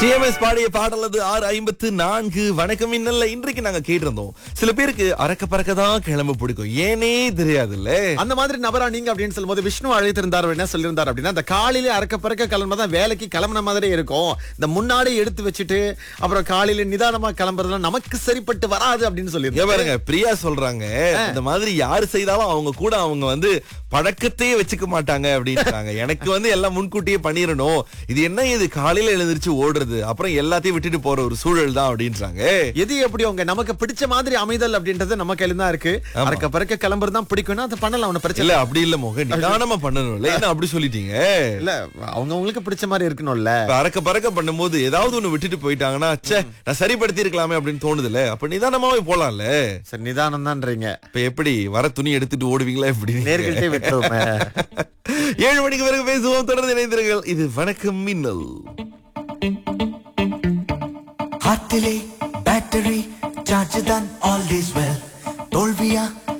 TMS பாடிய பாடல் அது ஆறு ஐம்பத்து நான்கு வணக்கம் இன்னல்ல இன்றைக்கு நாங்க கேட்டிருந்தோம் சில பேருக்கு அறக்க பறக்க தான் கிளம்ப பிடிக்கும் ஏனே தெரியாதுல்ல அந்த மாதிரி நபரா நீங்க அப்படின்னு சொல்லும்போது விஷ்ணு அழைத்திருந்தார் என்ன சொல்லியிருந்தார் அப்படின்னா இந்த காலையில அறக்க பறக்க கிளம்புதான் வேலைக்கு கிளம்புன மாதிரி இருக்கும் இந்த முன்னாடி எடுத்து வச்சுட்டு அப்புறம் காலையில நிதானமா கிளம்புறதுலாம் நமக்கு சரிப்பட்டு வராது அப்படின்னு இங்க சொல்லியிருந்தாரு பாருங்க பிரியா சொல்றாங்க இந்த மாதிரி யாரு செய்தாலும் அவங்க கூட அவங்க வந்து பழக்கத்தையே வச்சுக்க மாட்டாங்க அப்படின்றாங்க எனக்கு வந்து எல்லாம் முன்கூட்டியே பண்ணிரணும் இது என்ன இது காலையில எழுந்திருச்சு ஓடுறது அப்புறம் எல்லாத்தையும் விட்டுட்டு போற ஒரு சூழல் தான் அப்படின்றாங்க எது எப்படி உங்க நமக்கு பிடிச்ச மாதிரி அமைதல் அப்படின்றது நம்ம கையில தான் இருக்கு அறக்க பறக்க கிளம்புறது தான் பிடிக்கும்னா அதை பண்ணலாம் அவன பிரச்சனை இல்ல அப்படி இல்ல மோக நிதானமா பண்ணணும்ல என்ன அப்படி சொல்லிட்டீங்க இல்ல அவங்க அவங்களுக்கு பிடிச்ச மாதிரி இருக்கணும்ல இப்ப அறக்க பறக்க பண்ணும்போது ஏதாவது ஒண்ணு விட்டுட்டு போயிட்டாங்கன்னா ச்சே நான் சரிப்படுத்தி இருக்கலாமே அப்படின்னு தோணுதுல அப்ப நிதானமாவே போலாம்ல சரி நிதானம் தான்றீங்க இப்ப எப்படி வர துணி எடுத்துட்டு ஓடுவீங்களா எப்படி நேர்கள்ட்டே விட்டுருவோமே ஏழு மணிக்கு பிறகு பேசுவோம் தொடர்ந்து இணைந்திருங்கள் இது வணக்கம் மின்னல் ஹார்ட்டிலே பேட்டரி சார்ஜ் தான் ஆல்வேஸ் வெல் தோல்வியா